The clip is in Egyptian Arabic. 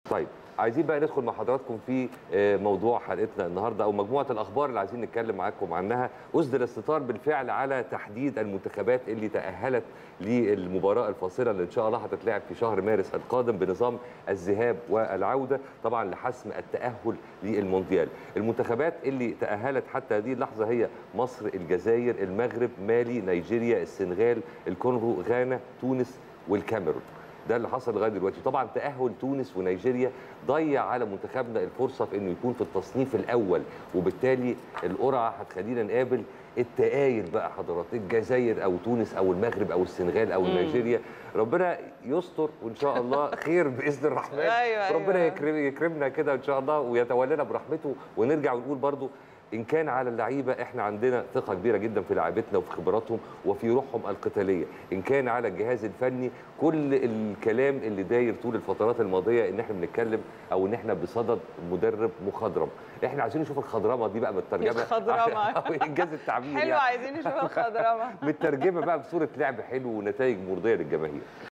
طيب عايزين بقى ندخل مع حضراتكم في آه، موضوع حلقتنا النهارده او مجموعه الاخبار اللي عايزين نتكلم معاكم عنها اسدل الستار بالفعل على تحديد المنتخبات اللي تاهلت للمباراه الفاصله اللي ان شاء الله هتتلعب في شهر مارس القادم بنظام الذهاب والعوده طبعا لحسم التاهل للمونديال المنتخبات اللي تاهلت حتى هذه اللحظه هي مصر الجزائر المغرب مالي نيجيريا السنغال الكونغو غانا تونس والكاميرون ده اللي حصل لغايه دلوقتي طبعا تاهل تونس ونيجيريا ضيع على منتخبنا الفرصه في انه يكون في التصنيف الاول وبالتالي القرعه هتخلينا نقابل التقايل بقى حضرات الجزائر او تونس او المغرب او السنغال او نيجيريا ربنا يستر وان شاء الله خير باذن الرحمن أيوة، ربنا أيوة. يكرم يكرمنا كده ان شاء الله ويتولانا برحمته ونرجع ونقول برضو ان كان على اللعيبه احنا عندنا ثقه كبيره جدا في لعيبتنا وفي خبراتهم وفي روحهم القتاليه ان كان على الجهاز الفني كل الكلام اللي داير طول الفترات الماضيه ان احنا بنتكلم او ان احنا بصدد مدرب مخضرم احنا عايزين نشوف الخضرمه دي بقى مترجمه الخضرمة. او انجاز التعبير حلو يعني عايزين نشوف الخضرمه مترجمه بقى بصوره لعب حلو ونتائج مرضيه للجماهير